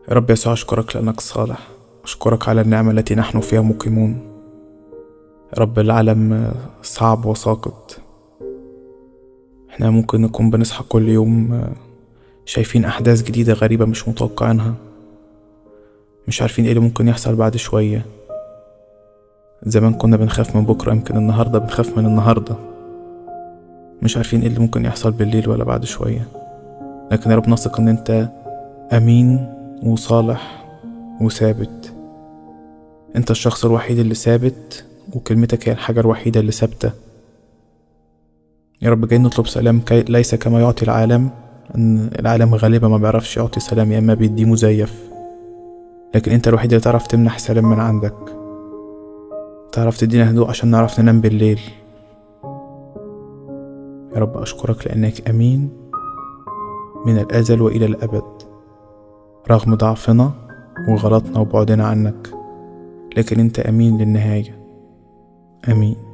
يا رب يسوع أشكرك لأنك صالح أشكرك على النعمة التي نحن فيها مقيمون يا رب العالم صعب وساقط احنا ممكن نكون بنصحى كل يوم شايفين أحداث جديدة غريبة مش متوقعينها مش عارفين ايه اللي ممكن يحصل بعد شوية زمان كنا بنخاف من بكرة يمكن النهاردة بنخاف من النهاردة مش عارفين ايه اللي ممكن يحصل بالليل ولا بعد شوية لكن يا رب نثق ان انت امين وصالح وثابت انت الشخص الوحيد اللي ثابت وكلمتك هي الحاجة الوحيدة اللي ثابتة يا رب جاي نطلب سلام كي ليس كما يعطي العالم ان العالم غالبا ما بيعرفش يعطي سلام يا اما بيديه مزيف لكن انت الوحيد اللي تعرف تمنح سلام من عندك تعرف تدينا هدوء عشان نعرف ننام بالليل يا رب أشكرك لأنك أمين من الأزل وإلى الأبد رغم ضعفنا وغلطنا وبعدنا عنك لكن أنت أمين للنهاية أمين